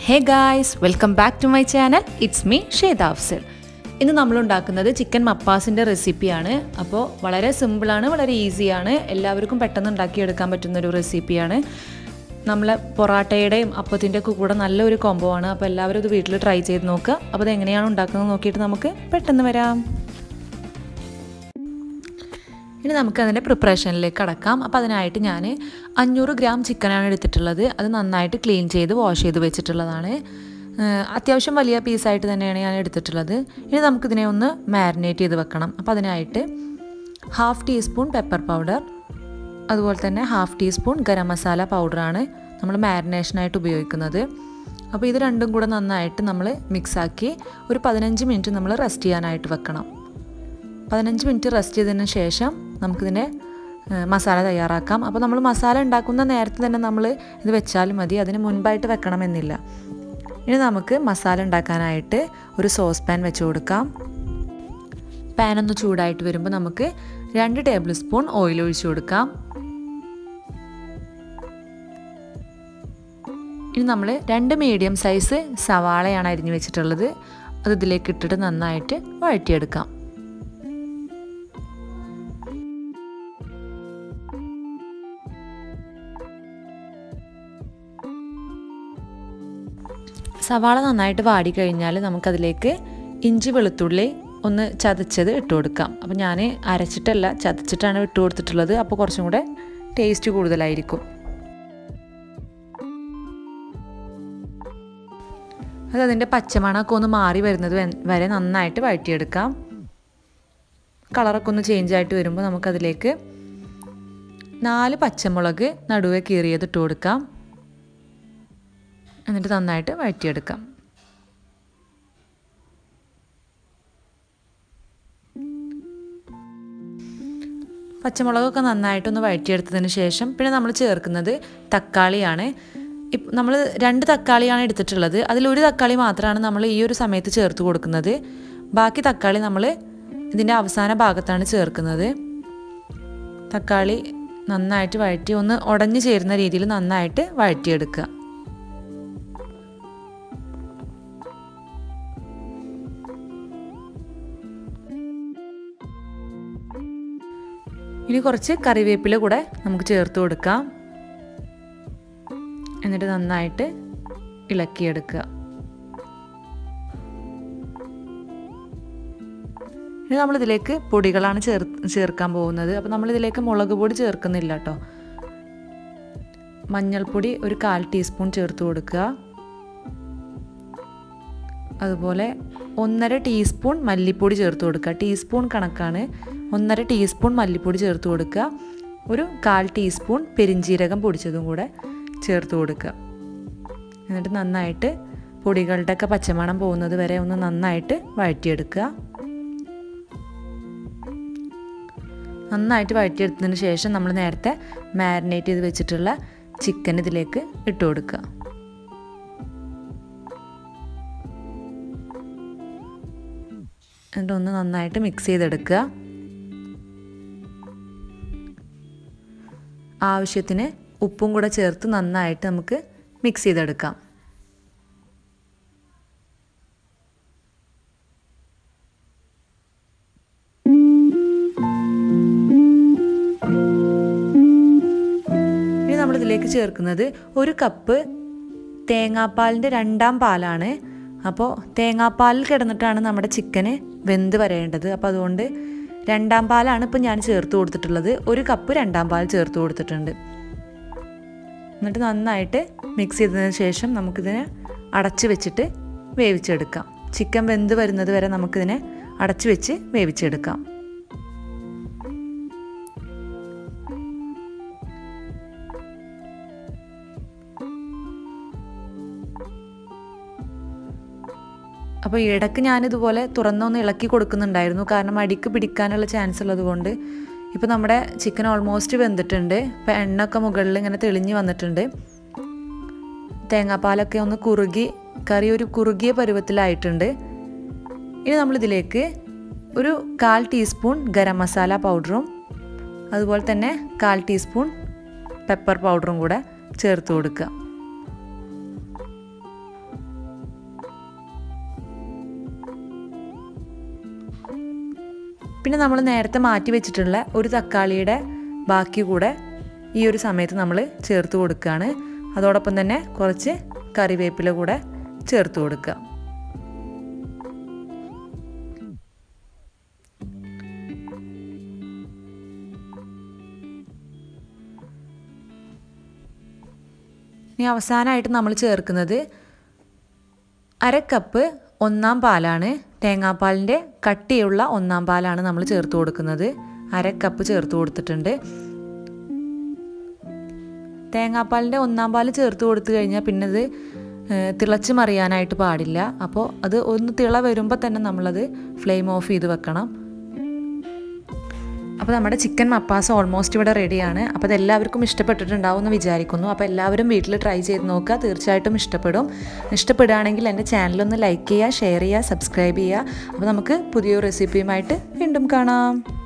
hey guys welcome back to my channel it's me Sheda Afsal ഇന്ന് നമ്മൾ ഉണ്ടാക്കുന്നത് ചിക്കൻ മപ്പാസിൻ്റെ റെസിപ്പിയാണ് അപ്പോൾ വളരെ സിമ്പിളാണ് വളരെ ഈസിയാണ് എല്ലാവർക്കും പെട്ടെന്ന് ഉണ്ടാക്കിയെടുക്കാൻ പറ്റുന്ന ഒരു റെസിപ്പിയാണ് നമ്മളെ പൊറാട്ടയുടെയും അപ്പത്തിൻ്റെ ഒക്കെ കൂടെ നല്ലൊരു കോംബോ ആണ് അപ്പോൾ എല്ലാവരും ഇത് വീട്ടിൽ ട്രൈ ചെയ്ത് നോക്കുക അപ്പോൾ അത് എങ്ങനെയാണ് ഉണ്ടാക്കുന്നത് നോക്കിയിട്ട് നമുക്ക് പെട്ടെന്ന് വരാം ഇനി നമുക്ക് അതിൻ്റെ പ്രിപ്പറേഷനിലേക്ക് കടക്കാം അപ്പോൾ അതിനായിട്ട് ഞാൻ അഞ്ഞൂറ് ഗ്രാം ചിക്കനാണ് എടുത്തിട്ടുള്ളത് അത് നന്നായിട്ട് ക്ലീൻ ചെയ്ത് വാഷ് ചെയ്ത് വെച്ചിട്ടുള്ളതാണ് അത്യാവശ്യം വലിയ പീസായിട്ട് തന്നെയാണ് ഞാൻ എടുത്തിട്ടുള്ളത് ഇനി നമുക്കിതിനെ ഒന്ന് മാരിനേറ്റ് ചെയ്ത് വെക്കണം അപ്പോൾ അതിനായിട്ട് ഹാഫ് ടീസ്പൂൺ പെപ്പർ പൗഡർ അതുപോലെ തന്നെ ഹാഫ് ടീസ്പൂൺ ഗരം മസാല പൗഡറാണ് നമ്മൾ മാരിനേഷനായിട്ട് ഉപയോഗിക്കുന്നത് അപ്പോൾ ഇത് രണ്ടും കൂടെ നന്നായിട്ട് നമ്മൾ മിക്സാക്കി ഒരു പതിനഞ്ച് മിനിറ്റ് നമ്മൾ റെസ്റ്റ് ചെയ്യാനായിട്ട് വെക്കണം പതിനഞ്ച് മിനിറ്റ് റെസ്റ്റ് ചെയ്തതിന് ശേഷം നമുക്കിതിൻ്റെ മസാല തയ്യാറാക്കാം അപ്പോൾ നമ്മൾ മസാല ഉണ്ടാക്കുന്ന നേരത്തെ തന്നെ നമ്മൾ ഇത് വെച്ചാലും മതി അതിന് മുൻപായിട്ട് വെക്കണമെന്നില്ല ഇനി നമുക്ക് മസാല ഉണ്ടാക്കാനായിട്ട് ഒരു സോസ് പാൻ വെച്ച് കൊടുക്കാം പാൻ ഒന്ന് ചൂടായിട്ട് വരുമ്പോൾ നമുക്ക് രണ്ട് ടേബിൾ സ്പൂൺ ഓയിൽ ഒഴിച്ചു കൊടുക്കാം ഇനി നമ്മൾ രണ്ട് മീഡിയം സൈസ് സവാളയാണ് അരിഞ്ഞു വെച്ചിട്ടുള്ളത് അത് ഇതിലേക്ക് ഇട്ടിട്ട് നന്നായിട്ട് വഴറ്റിയെടുക്കാം സവാള നന്നായിട്ട് വാടിക്കഴിഞ്ഞാൽ നമുക്കതിലേക്ക് ഇഞ്ചി വെളുത്തുള്ളി ഒന്ന് ചതച്ചത് ഇട്ട് കൊടുക്കാം അപ്പോൾ ഞാൻ അരച്ചിട്ടല്ല ചതച്ചിട്ടാണ് ഇട്ട് കൊടുത്തിട്ടുള്ളത് അപ്പോൾ കുറച്ചും കൂടെ ടേസ്റ്റ് കൂടുതലായിരിക്കും അത് അതിൻ്റെ പച്ചമണമൊക്കെ ഒന്ന് മാറി വരുന്നത് വരെ നന്നായിട്ട് വഴറ്റിയെടുക്കാം കളറൊക്കെ ഒന്ന് ചേഞ്ച് ആയിട്ട് വരുമ്പോൾ നമുക്കതിലേക്ക് നാല് പച്ചമുളക് നടുവെ കീറിയത് ഇട്ട് കൊടുക്കാം എന്നിട്ട് നന്നായിട്ട് വഴറ്റിയെടുക്കാം പച്ചമുളകൊക്കെ നന്നായിട്ടൊന്ന് വഴറ്റിയെടുത്തതിന് ശേഷം പിന്നെ നമ്മൾ ചേർക്കുന്നത് തക്കാളിയാണ് ഇപ്പം നമ്മൾ രണ്ട് തക്കാളിയാണ് എടുത്തിട്ടുള്ളത് അതിലൊരു തക്കാളി മാത്രമാണ് നമ്മൾ ഈ ഒരു സമയത്ത് ചേർത്ത് കൊടുക്കുന്നത് ബാക്കി തക്കാളി നമ്മൾ ഇതിൻ്റെ അവസാന ഭാഗത്താണ് ചേർക്കുന്നത് തക്കാളി നന്നായിട്ട് വഴറ്റി ഒന്ന് ഉടഞ്ഞു ചേരുന്ന രീതിയിൽ നന്നായിട്ട് വഴറ്റിയെടുക്കുക ഇനി കുറച്ച് കറിവേപ്പില കൂടെ നമുക്ക് ചേർത്ത് കൊടുക്കാം എന്നിട്ട് നന്നായിട്ട് ഇളക്കിയെടുക്കുക ഇനി നമ്മളിതിലേക്ക് പൊടികളാണ് ചേർ ചേർക്കാൻ പോകുന്നത് അപ്പോൾ നമ്മളിതിലേക്ക് മുളക് പൊടി ചേർക്കുന്നില്ല കേട്ടോ മഞ്ഞൾപ്പൊടി ഒരു കാൽ ടീസ്പൂൺ ചേർത്ത് കൊടുക്കുക അതുപോലെ ഒന്നര ടീസ്പൂൺ മല്ലിപ്പൊടി ചേർത്ത് കൊടുക്കുക ടീസ്പൂൺ കണക്കാണ് ഒന്നര ടീസ്പൂൺ മല്ലിപ്പൊടി ചേർത്ത് കൊടുക്കുക ഒരു കാൽ ടീസ്പൂൺ പെരിഞ്ചീരകം പൊടിച്ചതും കൂടെ ചേർത്ത് കൊടുക്കുക എന്നിട്ട് നന്നായിട്ട് പൊടികളുടെയൊക്കെ പച്ചമണം പോകുന്നത് വരെ ഒന്ന് നന്നായിട്ട് വഴറ്റിയെടുക്കുക നന്നായിട്ട് വഴറ്റിയെടുത്തതിന് ശേഷം നമ്മൾ നേരത്തെ മാരിനേറ്റ് ചെയ്ത് വെച്ചിട്ടുള്ള ചിക്കൻ ഇതിലേക്ക് ഇട്ട് കൊടുക്കുക എന്നിട്ട് ഒന്ന് നന്നായിട്ട് മിക്സ് ചെയ്തെടുക്കുക ആവശ്യത്തിന് ഉപ്പും കൂടെ ചേർത്ത് നന്നായിട്ട് നമുക്ക് മിക്സ് ചെയ്തെടുക്കാം ഇനി നമ്മളിതിലേക്ക് ചേർക്കുന്നത് ഒരു കപ്പ് തേങ്ങാപ്പാലിൻ്റെ രണ്ടാം പാലാണ് അപ്പോൾ തേങ്ങാപ്പാലിൽ കിടന്നിട്ടാണ് നമ്മുടെ ചിക്കന് വെന്ത് വരേണ്ടത് അപ്പോൾ അതുകൊണ്ട് രണ്ടാം പാലാണ് ഇപ്പം ഞാൻ ചേർത്ത് കൊടുത്തിട്ടുള്ളത് ഒരു കപ്പ് രണ്ടാം പാൽ ചേർത്ത് കൊടുത്തിട്ടുണ്ട് എന്നിട്ട് നന്നായിട്ട് മിക്സ് ചെയ്തതിന് ശേഷം നമുക്കിതിനെ അടച്ച് വെച്ചിട്ട് വേവിച്ചെടുക്കാം ചിക്കൻ വെന്ത് വരുന്നത് വരെ നമുക്കിതിനെ അടച്ച് വെച്ച് വേവിച്ചെടുക്കാം അപ്പോൾ ഇടയ്ക്ക് ഞാനിതുപോലെ തുറന്നൊന്ന് ഇളക്കി കൊടുക്കുന്നുണ്ടായിരുന്നു കാരണം അടിക്ക് പിടിക്കാനുള്ള ചാൻസ് ഉള്ളത് കൊണ്ട് ഇപ്പോൾ നമ്മുടെ ചിക്കൻ ഓൾമോസ്റ്റ് വെന്തിട്ടുണ്ട് ഇപ്പോൾ എണ്ണയൊക്കെ മുകളിൽ ഇങ്ങനെ തെളിഞ്ഞ് വന്നിട്ടുണ്ട് തേങ്ങാപ്പാലൊക്കെ ഒന്ന് കുറുകി കറി ഒരു കുറുകിയ പരുവത്തിലായിട്ടുണ്ട് ഇനി നമ്മളിതിലേക്ക് ഒരു കാൽ ടീസ്പൂൺ ഗരം മസാല പൗഡറും അതുപോലെ തന്നെ കാൽ ടീസ്പൂൺ പെപ്പർ പൗഡറും കൂടെ ചേർത്ത് കൊടുക്കുക പിന്നെ നമ്മൾ നേരത്തെ മാറ്റി വെച്ചിട്ടുള്ള ഒരു തക്കാളിയുടെ ബാക്കി കൂടെ ഈ ഒരു സമയത്ത് നമ്മൾ ചേർത്ത് കൊടുക്കുകയാണ് അതോടൊപ്പം തന്നെ കുറച്ച് കറിവേപ്പില കൂടെ ചേർത്ത് കൊടുക്കുക ഇനി അവസാനമായിട്ട് നമ്മൾ ചേർക്കുന്നത് അര കപ്പ് ഒന്നാം പാലാണ് തേങ്ങാപ്പാലിൻ്റെ കട്ടിയുള്ള ഒന്നാം പാലാണ് നമ്മൾ ചേർത്ത് കൊടുക്കുന്നത് അര കപ്പ് ചേർത്ത് കൊടുത്തിട്ടുണ്ട് തേങ്ങാപ്പാലിൻ്റെ ഒന്നാം പാൽ ചേർത്ത് കൊടുത്തു കഴിഞ്ഞാൽ പിന്നെ അത് തിളച്ച് മറിയാനായിട്ട് പാടില്ല അപ്പോൾ അത് ഒന്ന് തിള വരുമ്പോൾ തന്നെ നമ്മളത് ഫ്ലെയിം ഓഫ് ചെയ്ത് വെക്കണം അപ്പോൾ നമ്മുടെ ചിക്കൻ മപ്പാസ് ഓൾമോസ്റ്റ് ഇവിടെ റെഡിയാണ് അപ്പോൾ അത് എല്ലാവർക്കും ഇഷ്ടപ്പെട്ടിട്ടുണ്ടാവും എന്ന് വിചാരിക്കുന്നു അപ്പോൾ എല്ലാവരും വീട്ടിൽ ട്രൈ ചെയ്ത് നോക്കുക തീർച്ചയായിട്ടും ഇഷ്ടപ്പെടും ഇഷ്ടപ്പെടുകയാണെങ്കിൽ എൻ്റെ ചാനലൊന്ന് ലൈക്ക് ചെയ്യുക ഷെയർ ചെയ്യുക സബ്സ്ക്രൈബ് ചെയ്യുക അപ്പോൾ നമുക്ക് പുതിയൊരു റെസിപ്പിയുമായിട്ട് വീണ്ടും കാണാം